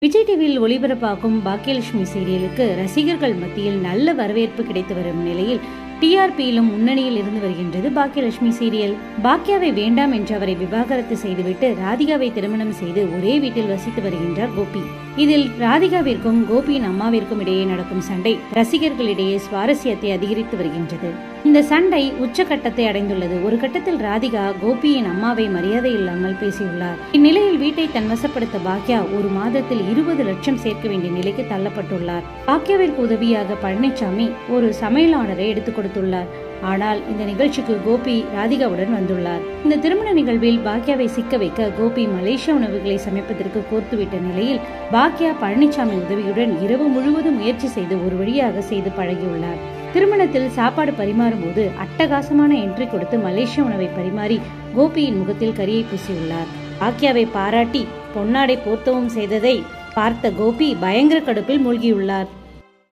விஜய் டிவியில் ஒளிபரப்பாகும் பாக்கியலட்சுமி சீரியலுக்கு ரசிகர்கள் மத்தியில் நல்ல வரவேற்பு கிடைத்து வரும் நிலையில் டிஆர்பியிலும் முன்னணியில் இருந்து வருகின்றது பாக்கியலட்சுமி சீரியல் பாக்கியாவை வேண்டாம் என்று அவரை விவாகரத்து செய்துவிட்டு ராதிகாவை திருமணம் செய்து ஒரே வீட்டில் வசித்து வருகின்றார் கோபி இதில் ராதிகாவிற்கும் கோபியின் அம்மாவிற்கும் இடையே நடக்கும் சண்டை ரசிகர்களிடையே சுவாரஸ்யத்தை அதிகரித்து வருகின்றது இந்த சண்டை உச்சகட்டத்தை அடைந்துள்ளது ஒரு கட்டத்தில் ராதிகா கோபியின் அம்மாவை மரியாதை இல்லாமல் பேசியுள்ளார் இந்நிலையில் வீட்டை தன்வசப்படுத்த பாக்யா ஒரு மாதத்தில் இருபது லட்சம் சேர்க்க வேண்டிய நிலைக்கு தள்ளப்பட்டுள்ளார் பாக்யாவிற்கு உதவியாக பழனிசாமி ஒரு சமையலாளரை எடுத்துக் கொடுத்துள்ளார் ஆனால் இந்த நிகழ்ச்சிக்கு கோபி ராதிகாவுடன் வந்துள்ளார் இந்த திருமண நிகழ்வில் பாக்யாவை சிக்க வைக்க கோபி மலேசிய உணவுகளை சமைப்பதற்கு கோர்த்துவிட்ட நிலையில் பாக்யா பழனிசாமி உதவியுடன் இரவு முழுவதும் முயற்சி செய்து ஒரு வழியாக செய்து பழகியுள்ளார் திருமணத்தில் சாப்பாடு பரிமாறும் போது அட்டகாசமான என்ட்ரி கொடுத்து மலேசிய உணவை பரிமாறி கோபியின் முகத்தில் கரியை பூசியுள்ளார் பாக்யாவை பாராட்டி பொன்னாடை போர்த்தவும் செய்ததை பார்த்த கோபி பயங்கர கடுப்பில் மூழ்கியுள்ளார்